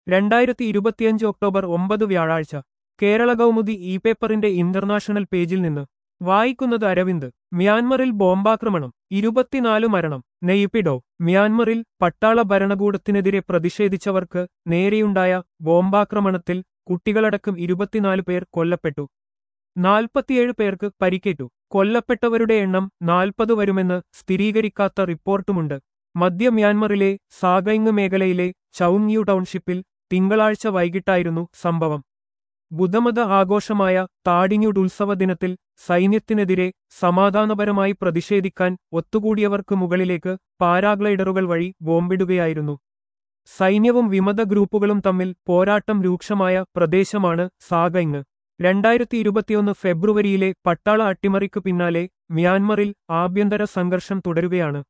രണ്ടായിരത്തി ഇരുപത്തിയഞ്ച് ഒക്ടോബർ ഒമ്പത് വ്യാഴാഴ്ച കേരള കൗമുദി ഇ പേപ്പറിന്റെ ഇന്റർനാഷണൽ പേജിൽ നിന്ന് വായിക്കുന്നത് അരവിന്ദ് മ്യാൻമറിൽ ബോംബാക്രമണം ഇരുപത്തിനാല് മരണം നെയ്പിഡോ മ്യാൻമറിൽ പട്ടാള ഭരണകൂടത്തിനെതിരെ പ്രതിഷേധിച്ചവർക്ക് നേരെയുണ്ടായ ബോംബാക്രമണത്തിൽ കുട്ടികളടക്കം ഇരുപത്തിനാല് പേർ കൊല്ലപ്പെട്ടു നാൽപ്പത്തിയേഴ് പേർക്ക് പരിക്കേറ്റു കൊല്ലപ്പെട്ടവരുടെ എണ്ണം നാൽപ്പത് വരുമെന്ന് സ്ഥിരീകരിക്കാത്ത റിപ്പോർട്ടുമുണ്ട് മധ്യ മ്യാൻമറിലെ സാഗൈങ് മേഖലയിലെ ചൌങ്യു ടൗൺഷിപ്പിൽ തിങ്കളാഴ്ച വൈകിട്ടായിരുന്നു സംഭവം ബുദ്ധമത ആഘോഷമായ താടിഞ്ഞുഡ് ഉത്സവ ദിനത്തിൽ സൈന്യത്തിനെതിരെ സമാധാനപരമായി പ്രതിഷേധിക്കാൻ ഒത്തുകൂടിയവർക്ക് മുകളിലേക്ക് പാരാഗ്ലൈഡറുകൾ വഴി ബോംബിടുകയായിരുന്നു സൈന്യവും വിമത ഗ്രൂപ്പുകളും തമ്മിൽ പോരാട്ടം രൂക്ഷമായ പ്രദേശമാണ് സാഗൈങ് രണ്ടായിരത്തി ഇരുപത്തിയൊന്ന് ഫെബ്രുവരിയിലെ പട്ടാള അട്ടിമറിക്കു പിന്നാലെ മ്യാൻമറിൽ ആഭ്യന്തര സംഘർഷം തുടരുകയാണ്